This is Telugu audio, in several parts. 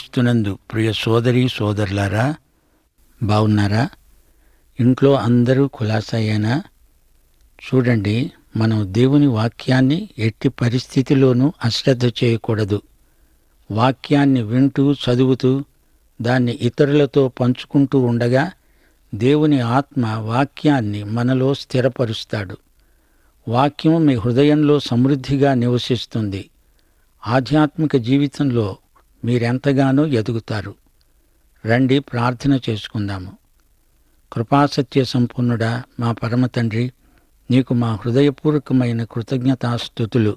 క్రీస్తునందు ప్రియ సోదరి సోదరులారా బాగున్నారా ఇంట్లో అందరూ కులాసయ్యేనా చూడండి మనం దేవుని వాక్యాన్ని ఎట్టి పరిస్థితిలోనూ అశ్రద్ధ చేయకూడదు వాక్యాన్ని వింటూ చదువుతూ దాన్ని ఇతరులతో పంచుకుంటూ ఉండగా దేవుని ఆత్మ వాక్యాన్ని మనలో స్థిరపరుస్తాడు వాక్యం మీ హృదయంలో సమృద్ధిగా నివసిస్తుంది ఆధ్యాత్మిక జీవితంలో మీరెంతగానో ఎదుగుతారు రండి ప్రార్థన చేసుకుందాము కృపాసత్య సంపూర్ణుడా మా పరమ తండ్రి నీకు మా హృదయపూర్వకమైన కృతజ్ఞతాస్థుతులు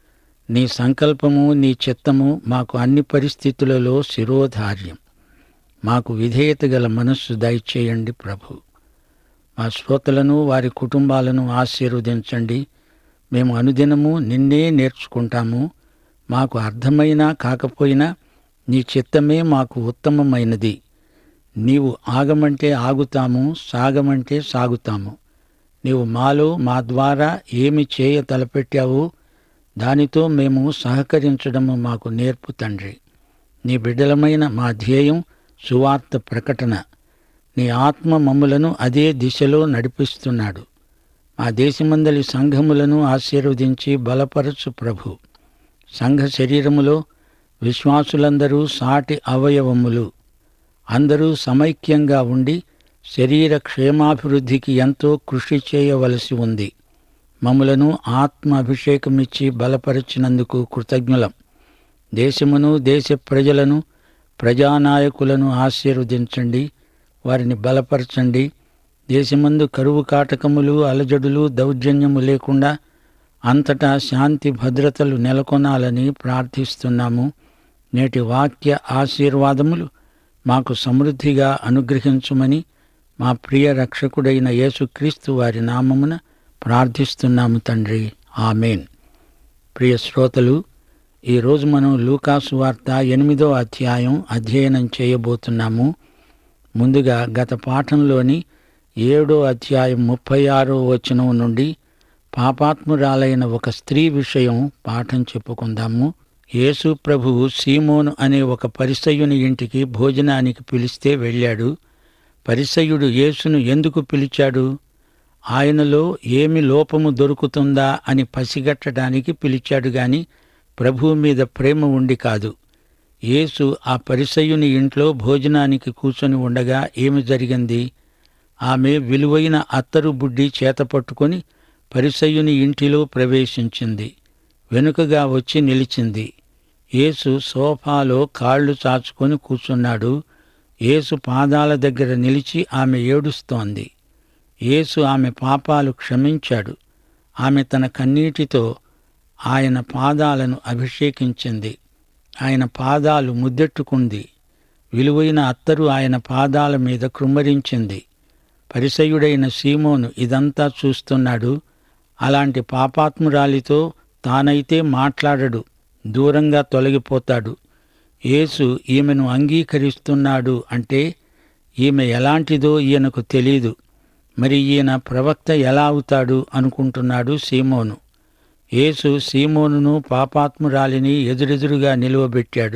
నీ సంకల్పము నీ చిత్తము మాకు అన్ని పరిస్థితులలో శిరోధార్యం మాకు విధేయత గల మనస్సు దయచేయండి ప్రభు మా శ్రోతలను వారి కుటుంబాలను ఆశీర్వదించండి మేము అనుదినము నిన్నే నేర్చుకుంటాము మాకు అర్థమైనా కాకపోయినా నీ చిత్తమే మాకు ఉత్తమమైనది నీవు ఆగమంటే ఆగుతాము సాగమంటే సాగుతాము నీవు మాలో మా ద్వారా ఏమి చేయ తలపెట్టావో దానితో మేము సహకరించడము మాకు నేర్పు తండ్రి నీ బిడ్డలమైన మా ధ్యేయం సువార్త ప్రకటన నీ ఆత్మ మమ్ములను అదే దిశలో నడిపిస్తున్నాడు మా దేశమందలి సంఘములను ఆశీర్వదించి బలపరచు ప్రభు సంఘ శరీరములో విశ్వాసులందరూ సాటి అవయవములు అందరూ సమైక్యంగా ఉండి శరీర క్షేమాభివృద్ధికి ఎంతో కృషి చేయవలసి ఉంది మమ్ములను ఆత్మ అభిషేకమిచ్చి బలపరిచినందుకు కృతజ్ఞులం దేశమును దేశ ప్రజలను ప్రజానాయకులను ఆశీర్వదించండి వారిని బలపరచండి దేశమందు కరువు కాటకములు అలజడులు దౌర్జన్యము లేకుండా అంతటా శాంతి భద్రతలు నెలకొనాలని ప్రార్థిస్తున్నాము నేటి వాక్య ఆశీర్వాదములు మాకు సమృద్ధిగా అనుగ్రహించుమని మా ప్రియ రక్షకుడైన యేసుక్రీస్తు వారి నామమున ప్రార్థిస్తున్నాము తండ్రి ఆమెన్ ప్రియ శ్రోతలు ఈరోజు మనం లూకాసు వార్త ఎనిమిదో అధ్యాయం అధ్యయనం చేయబోతున్నాము ముందుగా గత పాఠంలోని ఏడో అధ్యాయం ముప్పై ఆరో వచనం నుండి పాపాత్మురాలైన ఒక స్త్రీ విషయం పాఠం చెప్పుకుందాము యేసు ప్రభువు సీమోను అనే ఒక పరిసయుని ఇంటికి భోజనానికి పిలిస్తే వెళ్ళాడు పరిసయుడు యేసును ఎందుకు పిలిచాడు ఆయనలో ఏమి లోపము దొరుకుతుందా అని పసిగట్టడానికి పిలిచాడు గాని ప్రభువు మీద ప్రేమ ఉండి కాదు యేసు ఆ పరిసయుని ఇంట్లో భోజనానికి కూర్చొని ఉండగా ఏమి జరిగింది ఆమె విలువైన అత్తరు బుడ్డి చేతపట్టుకొని పరిసయుని ఇంటిలో ప్రవేశించింది వెనుకగా వచ్చి నిలిచింది యేసు సోఫాలో కాళ్ళు చాచుకొని కూర్చున్నాడు యేసు పాదాల దగ్గర నిలిచి ఆమె ఏడుస్తోంది యేసు ఆమె పాపాలు క్షమించాడు ఆమె తన కన్నీటితో ఆయన పాదాలను అభిషేకించింది ఆయన పాదాలు ముద్దెట్టుకుంది విలువైన అత్తరు ఆయన పాదాల మీద కృమ్మరించింది పరిసయుడైన సీమోను ఇదంతా చూస్తున్నాడు అలాంటి పాపాత్మురాలితో తానైతే మాట్లాడడు దూరంగా తొలగిపోతాడు యేసు ఈమెను అంగీకరిస్తున్నాడు అంటే ఈమె ఎలాంటిదో ఈయనకు తెలీదు మరి ఈయన ప్రవక్త ఎలా అవుతాడు అనుకుంటున్నాడు సీమోను యేసు సీమోనును పాపాత్మురాలిని ఎదురెదురుగా నిలువబెట్టాడు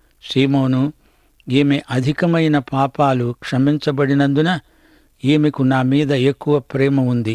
సీమోను ఈమె అధికమైన పాపాలు క్షమించబడినందున ఈమెకు నా మీద ఎక్కువ ప్రేమ ఉంది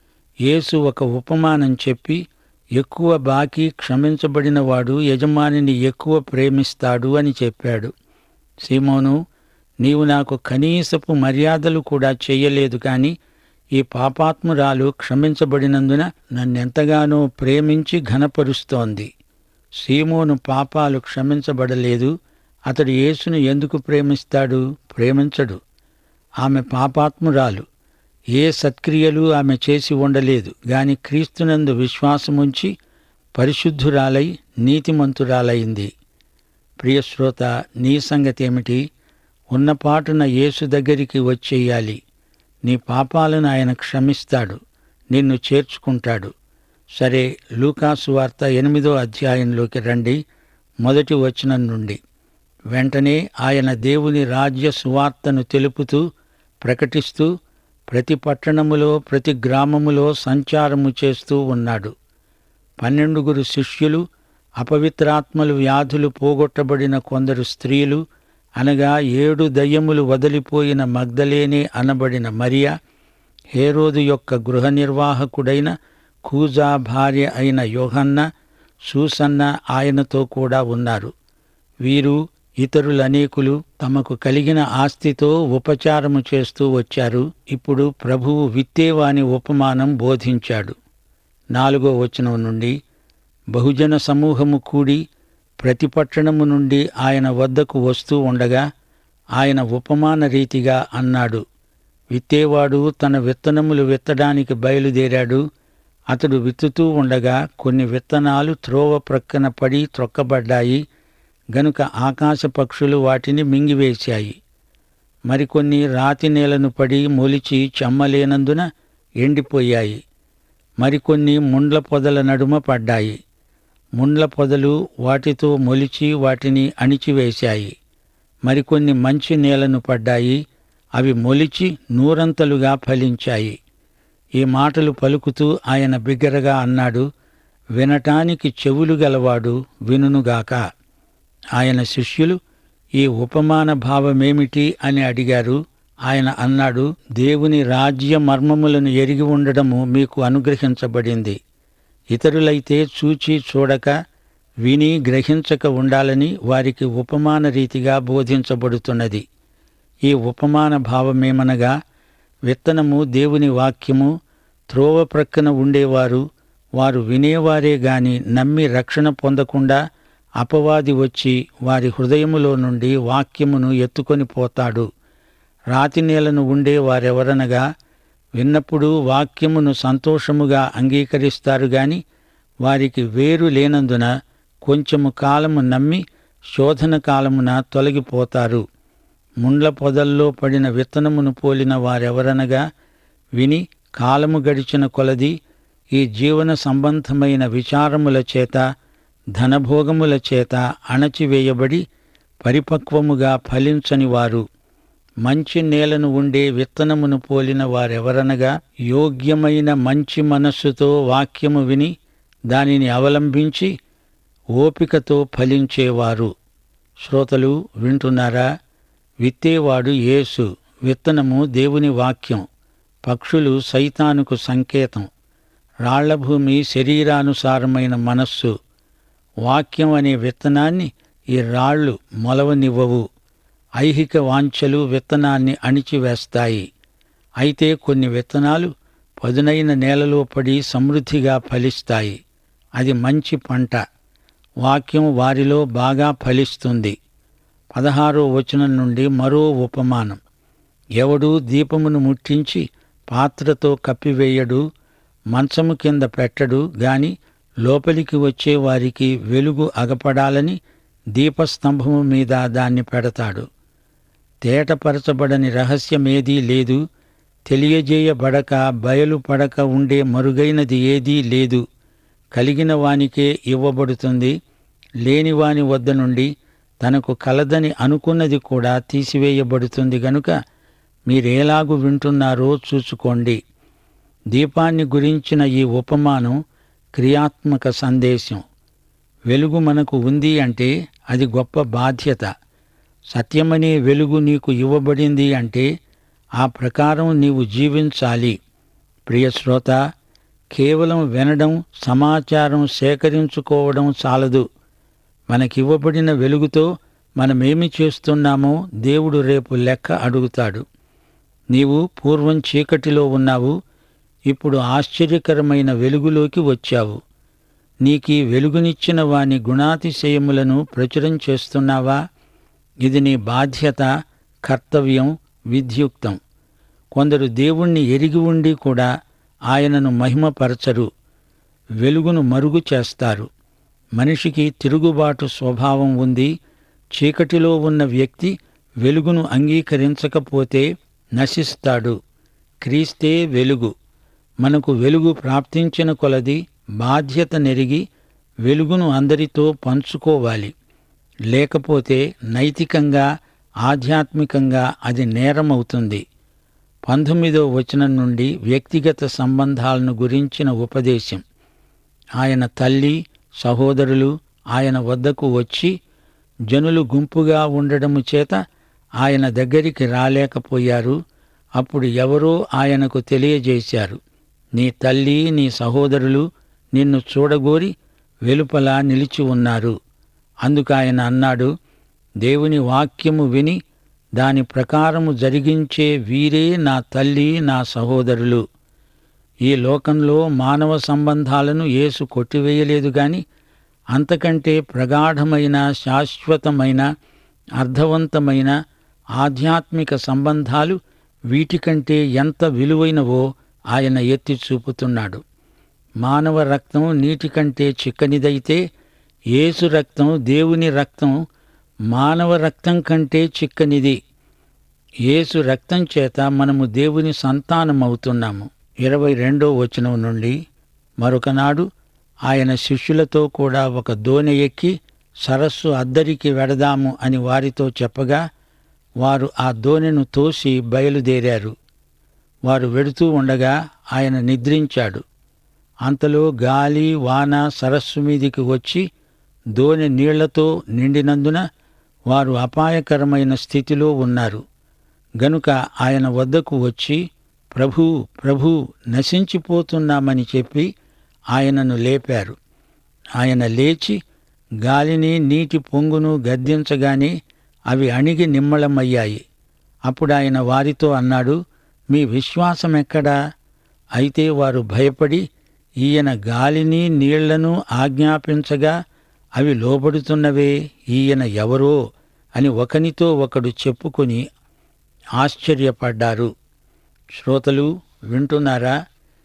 యేసు ఒక ఉపమానం చెప్పి ఎక్కువ బాకీ క్షమించబడినవాడు యజమానిని ఎక్కువ ప్రేమిస్తాడు అని చెప్పాడు సీమోను నీవు నాకు కనీసపు మర్యాదలు కూడా చెయ్యలేదు కానీ ఈ పాపాత్మురాలు క్షమించబడినందున నన్నెంతగానో ప్రేమించి ఘనపరుస్తోంది సీమోను పాపాలు క్షమించబడలేదు అతడు యేసును ఎందుకు ప్రేమిస్తాడు ప్రేమించడు ఆమె పాపాత్మురాలు ఏ సత్క్రియలు ఆమె చేసి ఉండలేదు గాని క్రీస్తునందు విశ్వాసముంచి పరిశుద్ధురాలై నీతిమంతురాలైంది ప్రియశ్రోత నీ సంగతేమిటి ఉన్నపాటున యేసు దగ్గరికి వచ్చేయాలి నీ పాపాలను ఆయన క్షమిస్తాడు నిన్ను చేర్చుకుంటాడు సరే లూకాసు వార్త ఎనిమిదో అధ్యాయంలోకి రండి మొదటి వచనం నుండి వెంటనే ఆయన దేవుని రాజ్య సువార్తను తెలుపుతూ ప్రకటిస్తూ ప్రతి పట్టణములో ప్రతి గ్రామములో సంచారము చేస్తూ ఉన్నాడు పన్నెండుగురు శిష్యులు అపవిత్రాత్మలు వ్యాధులు పోగొట్టబడిన కొందరు స్త్రీలు అనగా ఏడు దయ్యములు వదిలిపోయిన మగ్ధలేనే అనబడిన మరియా హేరోదు యొక్క గృహ నిర్వాహకుడైన కూజా భార్య అయిన యోహన్న సూసన్న ఆయనతో కూడా ఉన్నారు వీరు ఇతరులనేకులు తమకు కలిగిన ఆస్తితో ఉపచారము చేస్తూ వచ్చారు ఇప్పుడు ప్రభువు విత్తేవాని ఉపమానం బోధించాడు నాలుగో వచనం నుండి బహుజన సమూహము కూడి ప్రతి పట్టణము నుండి ఆయన వద్దకు వస్తూ ఉండగా ఆయన ఉపమాన రీతిగా అన్నాడు విత్తేవాడు తన విత్తనములు విత్తడానికి బయలుదేరాడు అతడు విత్తుతూ ఉండగా కొన్ని విత్తనాలు త్రోవ ప్రక్కన పడి త్రొక్కబడ్డాయి గనుక ఆకాశ పక్షులు వాటిని మింగివేశాయి మరికొన్ని రాతి నేలను పడి మొలిచి చెమ్మలేనందున ఎండిపోయాయి మరికొన్ని ముండ్ల పొదల నడుమ పడ్డాయి ముండ్ల పొదలు వాటితో మొలిచి వాటిని అణిచివేశాయి మరికొన్ని మంచి నేలను పడ్డాయి అవి మొలిచి నూరంతలుగా ఫలించాయి ఈ మాటలు పలుకుతూ ఆయన బిగ్గరగా అన్నాడు వినటానికి చెవులు గలవాడు వినుగాక ఆయన శిష్యులు ఈ ఉపమాన భావమేమిటి అని అడిగారు ఆయన అన్నాడు దేవుని రాజ్య మర్మములను ఎరిగి ఉండడము మీకు అనుగ్రహించబడింది ఇతరులైతే చూచి చూడక విని గ్రహించక ఉండాలని వారికి ఉపమాన రీతిగా బోధించబడుతున్నది ఈ ఉపమాన భావమేమనగా విత్తనము దేవుని వాక్యము త్రోవ ప్రక్కన ఉండేవారు వారు వినేవారే గాని నమ్మి రక్షణ పొందకుండా అపవాది వచ్చి వారి హృదయములో నుండి వాక్యమును ఎత్తుకొని పోతాడు రాతి నేలను ఉండే వారెవరనగా విన్నప్పుడు వాక్యమును సంతోషముగా అంగీకరిస్తారు గాని వారికి వేరు లేనందున కొంచెము కాలము నమ్మి శోధన కాలమున తొలగిపోతారు ముండ్ల పొదల్లో పడిన విత్తనమును పోలిన వారెవరనగా విని కాలము గడిచిన కొలది ఈ జీవన సంబంధమైన విచారముల చేత ధనభోగముల చేత అణచివేయబడి పరిపక్వముగా ఫలించని వారు మంచి నేలను ఉండే విత్తనమును పోలిన వారెవరనగా యోగ్యమైన మంచి మనస్సుతో వాక్యము విని దానిని అవలంబించి ఓపికతో ఫలించేవారు శ్రోతలు వింటున్నారా విత్తేవాడు యేసు విత్తనము దేవుని వాక్యం పక్షులు సైతానుకు సంకేతం రాళ్లభూమి శరీరానుసారమైన మనస్సు వాక్యం అనే విత్తనాన్ని ఈ రాళ్ళు మొలవనివ్వవు ఐహిక వాంఛలు విత్తనాన్ని అణిచివేస్తాయి అయితే కొన్ని విత్తనాలు పదునైన నేలలో పడి సమృద్ధిగా ఫలిస్తాయి అది మంచి పంట వాక్యం వారిలో బాగా ఫలిస్తుంది పదహారో వచనం నుండి మరో ఉపమానం ఎవడు దీపమును ముట్టించి పాత్రతో కప్పివేయడు మంచము కింద పెట్టడు గాని లోపలికి వచ్చే వారికి వెలుగు అగపడాలని దీపస్తంభము మీద దాన్ని పెడతాడు తేటపరచబడని రహస్యమేదీ లేదు తెలియజేయబడక బయలుపడక ఉండే మరుగైనది ఏదీ లేదు కలిగిన వానికే ఇవ్వబడుతుంది లేనివాని వద్ద నుండి తనకు కలదని అనుకున్నది కూడా తీసివేయబడుతుంది గనుక మీరేలాగు వింటున్నారో చూసుకోండి దీపాన్ని గురించిన ఈ ఉపమానం క్రియాత్మక సందేశం వెలుగు మనకు ఉంది అంటే అది గొప్ప బాధ్యత సత్యమనే వెలుగు నీకు ఇవ్వబడింది అంటే ఆ ప్రకారం నీవు జీవించాలి ప్రియ శ్రోత కేవలం వినడం సమాచారం సేకరించుకోవడం చాలదు మనకివ్వబడిన వెలుగుతో మనమేమి చేస్తున్నామో దేవుడు రేపు లెక్క అడుగుతాడు నీవు పూర్వం చీకటిలో ఉన్నావు ఇప్పుడు ఆశ్చర్యకరమైన వెలుగులోకి వచ్చావు నీకీ వెలుగునిచ్చిన వాని గుణాతిశయములను ప్రచురం చేస్తున్నావా ఇది నీ బాధ్యత కర్తవ్యం విధ్యుక్తం కొందరు దేవుణ్ణి ఎరిగి ఉండి కూడా ఆయనను మహిమపరచరు వెలుగును మరుగు చేస్తారు మనిషికి తిరుగుబాటు స్వభావం ఉంది చీకటిలో ఉన్న వ్యక్తి వెలుగును అంగీకరించకపోతే నశిస్తాడు క్రీస్తే వెలుగు మనకు వెలుగు ప్రాప్తించిన కొలది బాధ్యత నెరిగి వెలుగును అందరితో పంచుకోవాలి లేకపోతే నైతికంగా ఆధ్యాత్మికంగా అది నేరమవుతుంది పంతొమ్మిదో వచనం నుండి వ్యక్తిగత సంబంధాలను గురించిన ఉపదేశం ఆయన తల్లి సహోదరులు ఆయన వద్దకు వచ్చి జనులు గుంపుగా ఉండడము చేత ఆయన దగ్గరికి రాలేకపోయారు అప్పుడు ఎవరో ఆయనకు తెలియజేశారు నీ తల్లి నీ సహోదరులు నిన్ను చూడగోరి వెలుపల నిలిచి ఉన్నారు అందుకు ఆయన అన్నాడు దేవుని వాక్యము విని దాని ప్రకారము జరిగించే వీరే నా తల్లి నా సహోదరులు ఈ లోకంలో మానవ సంబంధాలను యేసు కొట్టివేయలేదు గాని అంతకంటే ప్రగాఢమైన శాశ్వతమైన అర్థవంతమైన ఆధ్యాత్మిక సంబంధాలు వీటికంటే ఎంత విలువైనవో ఆయన ఎత్తి చూపుతున్నాడు మానవ రక్తం నీటి కంటే చిక్కనిదైతే యేసు రక్తం దేవుని రక్తం మానవ రక్తం కంటే చిక్కనిది యేసు రక్తం చేత మనము దేవుని సంతానమవుతున్నాము ఇరవై రెండో వచనం నుండి మరొకనాడు ఆయన శిష్యులతో కూడా ఒక దోణె ఎక్కి సరస్సు అద్దరికి వెడదాము అని వారితో చెప్పగా వారు ఆ దోణెను తోసి బయలుదేరారు వారు వెడుతూ ఉండగా ఆయన నిద్రించాడు అంతలో గాలి వాన సరస్సు మీదికి వచ్చి దోణె నీళ్లతో నిండినందున వారు అపాయకరమైన స్థితిలో ఉన్నారు గనుక ఆయన వద్దకు వచ్చి ప్రభూ ప్రభూ నశించిపోతున్నామని చెప్పి ఆయనను లేపారు ఆయన లేచి గాలిని నీటి పొంగును గద్దించగానే అవి అణిగి నిమ్మళమయ్యాయి అప్పుడు ఆయన వారితో అన్నాడు మీ విశ్వాసం ఎక్కడా అయితే వారు భయపడి ఈయన గాలిని నీళ్లను ఆజ్ఞాపించగా అవి లోబడుతున్నవే ఈయన ఎవరో అని ఒకనితో ఒకడు చెప్పుకొని ఆశ్చర్యపడ్డారు శ్రోతలు వింటున్నారా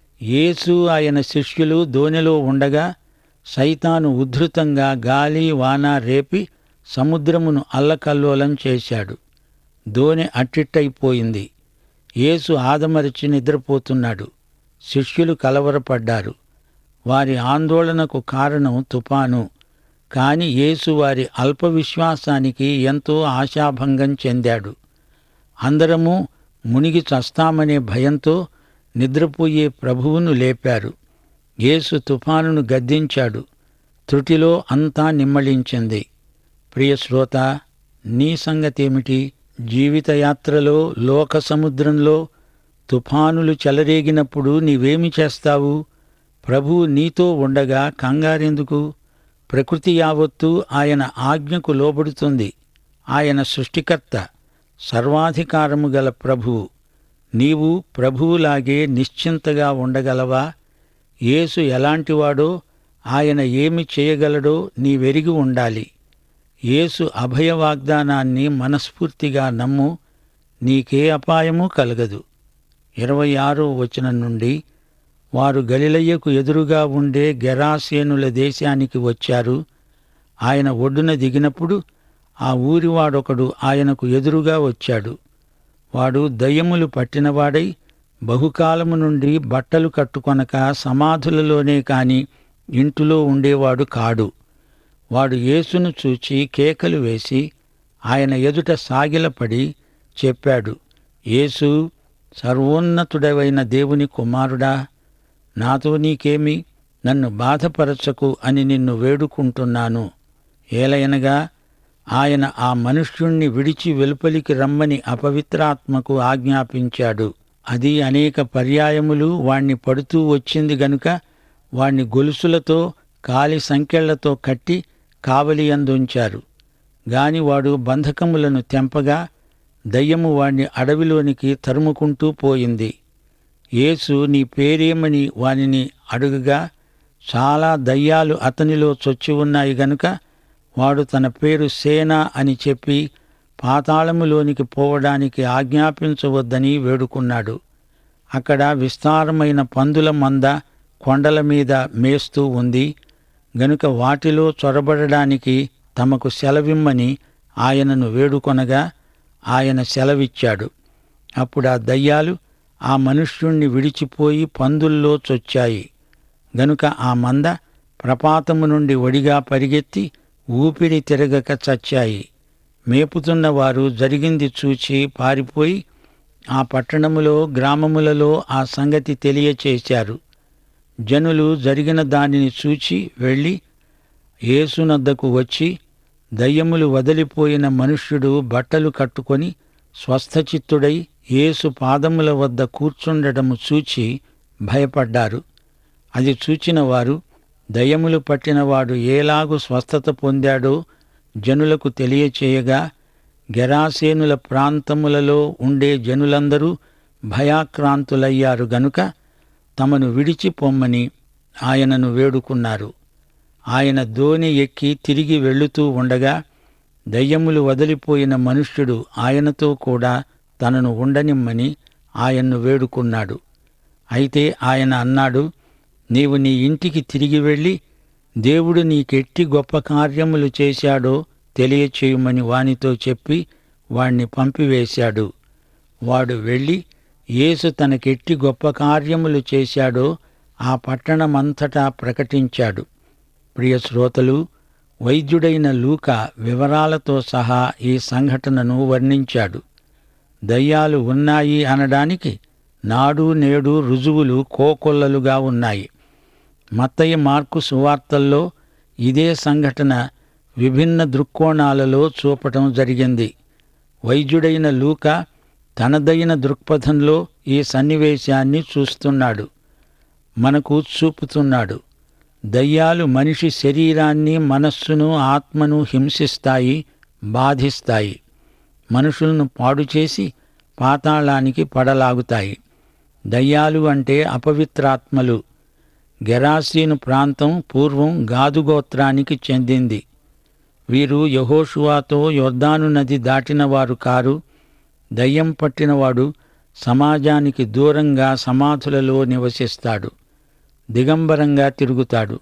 యేసు ఆయన శిష్యులు దోణిలో ఉండగా సైతాను ఉద్ధృతంగా గాలి వాన రేపి సముద్రమును అల్లకల్లోలం చేశాడు దోణె అట్టిట్టయిపోయింది యేసు ఆదమరిచి నిద్రపోతున్నాడు శిష్యులు కలవరపడ్డారు వారి ఆందోళనకు కారణం తుపాను కాని యేసు వారి అల్ప విశ్వాసానికి ఎంతో ఆశాభంగం చెందాడు అందరము మునిగి చస్తామనే భయంతో నిద్రపోయే ప్రభువును లేపారు యేసు తుఫానును గద్దించాడు త్రుటిలో అంతా నిమ్మళించింది ప్రియ శ్రోత నీ సంగతేమిటి జీవితయాత్రలో లోక సముద్రంలో తుఫానులు చెలరేగినప్పుడు నీవేమి చేస్తావు ప్రభువు నీతో ఉండగా కంగారెందుకు ప్రకృతి యావత్తు ఆయన ఆజ్ఞకు లోబడుతుంది ఆయన సృష్టికర్త సర్వాధికారము గల ప్రభువు నీవు ప్రభువులాగే నిశ్చింతగా ఉండగలవా యేసు ఎలాంటివాడో ఆయన ఏమి చేయగలడో నీవెరిగి ఉండాలి యేసు అభయ వాగ్దానాన్ని మనస్ఫూర్తిగా నమ్ము నీకే అపాయము కలగదు ఇరవై ఆరో వచనం నుండి వారు గలిలయ్యకు ఎదురుగా ఉండే గెరాసేనుల దేశానికి వచ్చారు ఆయన ఒడ్డున దిగినప్పుడు ఆ ఊరివాడొకడు ఆయనకు ఎదురుగా వచ్చాడు వాడు దయ్యములు పట్టినవాడై బహుకాలము నుండి బట్టలు కట్టుకొనక సమాధులలోనే కాని ఇంటిలో ఉండేవాడు కాడు వాడు యేసును చూచి కేకలు వేసి ఆయన ఎదుట సాగిలపడి చెప్పాడు యేసు సర్వోన్నతుడవైన దేవుని కుమారుడా నాతో నీకేమి నన్ను బాధపరచకు అని నిన్ను వేడుకుంటున్నాను ఏలయనగా ఆయన ఆ మనుష్యుణ్ణి విడిచి వెలుపలికి రమ్మని అపవిత్రాత్మకు ఆజ్ఞాపించాడు అది అనేక పర్యాయములు వాణ్ణి పడుతూ వచ్చింది గనుక వాణ్ణి గొలుసులతో కాలి సంకెళ్లతో కట్టి కావలి అందుంచారు గాని వాడు బంధకములను తెంపగా దయ్యము వాణ్ణి అడవిలోనికి తరుముకుంటూ పోయింది యేసు నీ పేరేమని వానిని అడుగగా చాలా దయ్యాలు అతనిలో చొచ్చి ఉన్నాయి గనుక వాడు తన పేరు సేన అని చెప్పి పాతాళములోనికి పోవడానికి ఆజ్ఞాపించవద్దని వేడుకున్నాడు అక్కడ విస్తారమైన పందుల మంద కొండల మీద మేస్తూ ఉంది గనుక వాటిలో చొరబడడానికి తమకు సెలవిమ్మని ఆయనను వేడుకొనగా ఆయన సెలవిచ్చాడు అప్పుడు ఆ దయ్యాలు ఆ మనుష్యుణ్ణి విడిచిపోయి పందుల్లో చొచ్చాయి గనుక ఆ మంద ప్రపాతము నుండి ఒడిగా పరిగెత్తి ఊపిరి తిరగక చచ్చాయి మేపుతున్న వారు జరిగింది చూచి పారిపోయి ఆ పట్టణములో గ్రామములలో ఆ సంగతి తెలియచేశారు జనులు జరిగిన దానిని చూచి వెళ్ళి యేసునద్దకు వచ్చి దయ్యములు వదిలిపోయిన మనుష్యుడు బట్టలు కట్టుకొని స్వస్థచిత్తుడై యేసు పాదముల వద్ద కూర్చుండటము చూచి భయపడ్డారు అది చూచిన వారు దయ్యములు పట్టినవాడు ఏలాగు స్వస్థత పొందాడో జనులకు తెలియచేయగా గెరాసేనుల ప్రాంతములలో ఉండే జనులందరూ భయాక్రాంతులయ్యారు గనుక తమను విడిచి పొమ్మని ఆయనను వేడుకున్నారు ఆయన దోణి ఎక్కి తిరిగి వెళుతూ ఉండగా దయ్యములు వదిలిపోయిన మనుష్యుడు ఆయనతో కూడా తనను ఉండనిమ్మని ఆయన్ను వేడుకున్నాడు అయితే ఆయన అన్నాడు నీవు నీ ఇంటికి తిరిగి వెళ్ళి దేవుడు నీకెట్టి గొప్ప కార్యములు చేశాడో తెలియచేయమని వానితో చెప్పి వాణ్ణి పంపివేశాడు వాడు వెళ్ళి యేసు తనకెట్టి గొప్ప కార్యములు చేశాడో ఆ పట్టణమంతటా ప్రకటించాడు ప్రియ శ్రోతలు వైద్యుడైన లూక వివరాలతో సహా ఈ సంఘటనను వర్ణించాడు దయ్యాలు ఉన్నాయి అనడానికి నాడు నేడు రుజువులు కోకొల్లలుగా ఉన్నాయి మత్తయ్య మార్కు సువార్తల్లో ఇదే సంఘటన విభిన్న దృక్కోణాలలో చూపటం జరిగింది వైద్యుడైన లూక తనదైన దృక్పథంలో ఈ సన్నివేశాన్ని చూస్తున్నాడు మనకు చూపుతున్నాడు దయ్యాలు మనిషి శరీరాన్ని మనస్సును ఆత్మను హింసిస్తాయి బాధిస్తాయి మనుషులను పాడు చేసి పాతాళానికి పడలాగుతాయి దయ్యాలు అంటే అపవిత్రాత్మలు గెరాసీను ప్రాంతం పూర్వం గాదుగోత్రానికి చెందింది వీరు యహోషువాతో యొర్దాను నది దాటినవారు కారు దయ్యం పట్టినవాడు సమాజానికి దూరంగా సమాధులలో నివసిస్తాడు దిగంబరంగా తిరుగుతాడు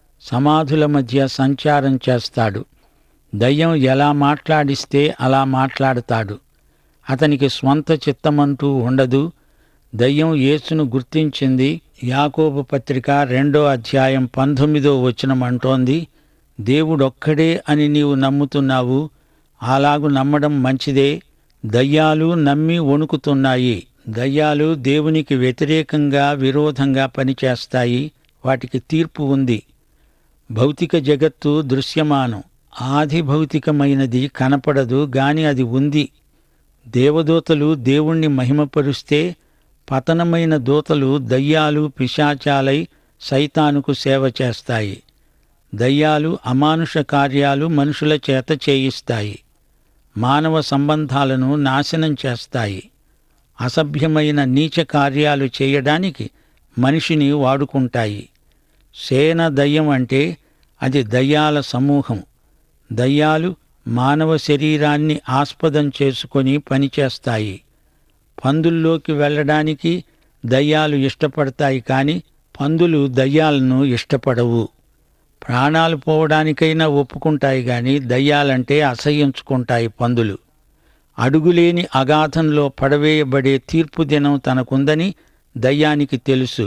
సమాధుల మధ్య సంచారం చేస్తాడు దయ్యం ఎలా మాట్లాడిస్తే అలా మాట్లాడతాడు అతనికి స్వంత చిత్తమంటూ ఉండదు దయ్యం యేసును గుర్తించింది యాకోబు పత్రిక రెండో అధ్యాయం పంతొమ్మిదో వచనమంటోంది దేవుడొక్కడే అని నీవు నమ్ముతున్నావు అలాగు నమ్మడం మంచిదే దయ్యాలు నమ్మి వణుకుతున్నాయి దయ్యాలు దేవునికి వ్యతిరేకంగా విరోధంగా పనిచేస్తాయి వాటికి తీర్పు ఉంది భౌతిక జగత్తు దృశ్యమానం ఆది భౌతికమైనది కనపడదు గాని అది ఉంది దేవదూతలు దేవుణ్ణి మహిమపరుస్తే పతనమైన దూతలు దయ్యాలు పిశాచాలై సైతానుకు సేవ చేస్తాయి దయ్యాలు అమానుష కార్యాలు మనుషుల చేత చేయిస్తాయి మానవ సంబంధాలను నాశనం చేస్తాయి అసభ్యమైన నీచ కార్యాలు చేయడానికి మనిషిని వాడుకుంటాయి సేన దయ్యం అంటే అది దయ్యాల సమూహం దయ్యాలు మానవ శరీరాన్ని ఆస్పదం చేసుకొని పనిచేస్తాయి పందుల్లోకి వెళ్ళడానికి దయ్యాలు ఇష్టపడతాయి కానీ పందులు దయ్యాలను ఇష్టపడవు ప్రాణాలు పోవడానికైనా ఒప్పుకుంటాయి గాని దయ్యాలంటే అసహ్యించుకుంటాయి పందులు అడుగులేని అగాధంలో పడవేయబడే తీర్పు దినం తనకుందని దయ్యానికి తెలుసు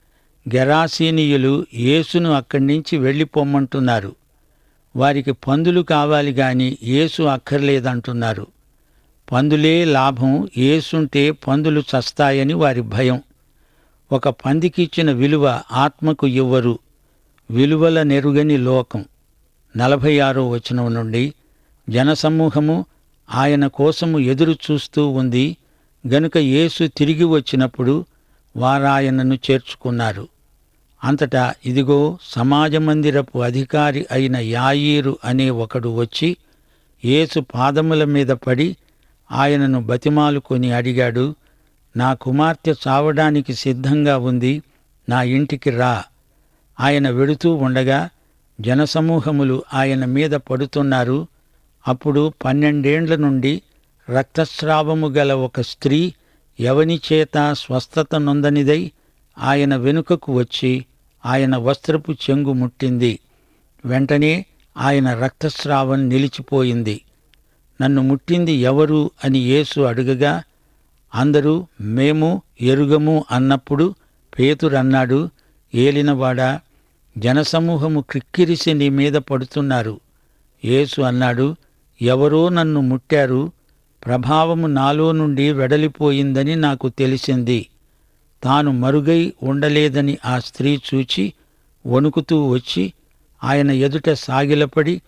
గెరాసీనీయులు యేసును అక్కడి నుంచి వెళ్ళిపోమ్మంటున్నారు వారికి పందులు కావాలి గాని యేసు అక్కర్లేదంటున్నారు పందులే లాభం యేసుంటే పందులు చస్తాయని వారి భయం ఒక పందికిచ్చిన విలువ ఆత్మకు ఇవ్వరు విలువల నెరుగని లోకం నలభై ఆరో వచనం నుండి జనసమూహము ఆయన కోసము ఎదురు చూస్తూ ఉంది గనుక యేసు తిరిగి వచ్చినప్పుడు వారాయనను చేర్చుకున్నారు అంతటా ఇదిగో సమాజ మందిరపు అధికారి అయిన యాయీరు అనే ఒకడు వచ్చి యేసు పాదముల మీద పడి ఆయనను బతిమాలుకొని అడిగాడు నా కుమార్తె చావడానికి సిద్ధంగా ఉంది నా ఇంటికి రా ఆయన వెడుతూ ఉండగా జనసమూహములు ఆయన మీద పడుతున్నారు అప్పుడు పన్నెండేండ్ల నుండి రక్తస్రావము గల ఒక స్త్రీ ఎవని చేత స్వస్థత నొందనిదై ఆయన వెనుకకు వచ్చి ఆయన వస్త్రపు చెంగు ముట్టింది వెంటనే ఆయన రక్తస్రావం నిలిచిపోయింది నన్ను ముట్టింది ఎవరు అని యేసు అడుగగా అందరూ మేము ఎరుగము అన్నప్పుడు పేతురన్నాడు ఏలినవాడా జనసమూహము క్రిక్కిరిసి నీ మీద పడుతున్నారు యేసు అన్నాడు ఎవరో నన్ను ముట్టారు ప్రభావము నాలో నుండి వెడలిపోయిందని నాకు తెలిసింది తాను మరుగై ఉండలేదని ఆ స్త్రీ చూచి వణుకుతూ వచ్చి ఆయన ఎదుట సాగిలపడి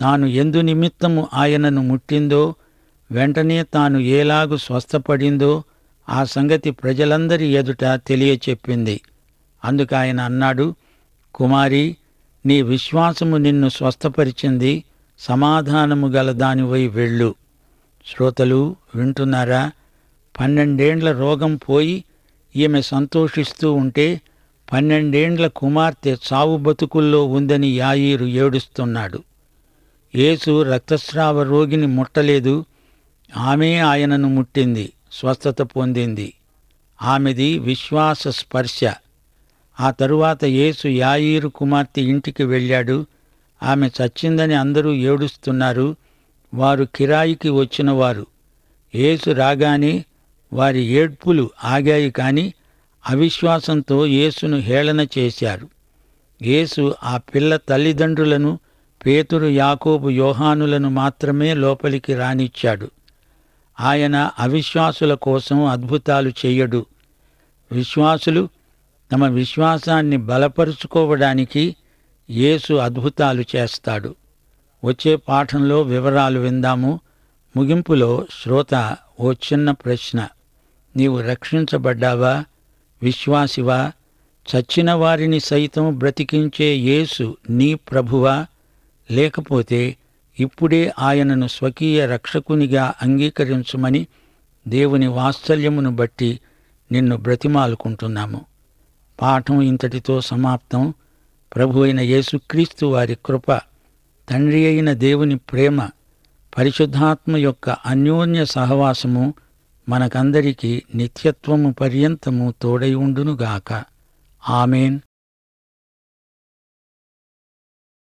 తాను ఎందు నిమిత్తము ఆయనను ముట్టిందో వెంటనే తాను ఏలాగు స్వస్థపడిందో ఆ సంగతి ప్రజలందరి ఎదుట తెలియచెప్పింది అందుకు ఆయన అన్నాడు కుమారి నీ విశ్వాసము నిన్ను స్వస్థపరిచింది సమాధానము గల దానివై వెళ్ళు శ్రోతలు వింటున్నారా పన్నెండేండ్ల రోగం పోయి ఈమె సంతోషిస్తూ ఉంటే పన్నెండేండ్ల కుమార్తె చావు బతుకుల్లో ఉందని యాయీరు ఏడుస్తున్నాడు యేసు రక్తస్రావ రోగిని ముట్టలేదు ఆమె ఆయనను ముట్టింది స్వస్థత పొందింది ఆమెది విశ్వాస స్పర్శ ఆ తరువాత యేసు యాయీరు కుమార్తె ఇంటికి వెళ్ళాడు ఆమె చచ్చిందని అందరూ ఏడుస్తున్నారు వారు కిరాయికి వచ్చినవారు యేసు రాగానే వారి ఏడ్పులు ఆగాయి కాని అవిశ్వాసంతో యేసును హేళన చేశారు యేసు ఆ పిల్ల తల్లిదండ్రులను పేతురు యాకోబు యోహానులను మాత్రమే లోపలికి రానిచ్చాడు ఆయన అవిశ్వాసుల కోసం అద్భుతాలు చెయ్యడు విశ్వాసులు తమ విశ్వాసాన్ని బలపరుచుకోవడానికి యేసు అద్భుతాలు చేస్తాడు వచ్చే పాఠంలో వివరాలు విందాము ముగింపులో శ్రోత ఓ చిన్న ప్రశ్న నీవు రక్షించబడ్డావా విశ్వాసివా చచ్చిన వారిని సైతం బ్రతికించే యేసు నీ ప్రభువా లేకపోతే ఇప్పుడే ఆయనను స్వకీయ రక్షకునిగా అంగీకరించమని దేవుని వాత్సల్యమును బట్టి నిన్ను బ్రతిమాలుకుంటున్నాము పాఠం ఇంతటితో సమాప్తం ప్రభు అయిన యేసుక్రీస్తు వారి కృప తండ్రి అయిన దేవుని ప్రేమ పరిశుద్ధాత్మ యొక్క అన్యోన్య సహవాసము మనకందరికీ నిత్యత్వము పర్యంతము తోడై ఉండునుగాక ఆమెన్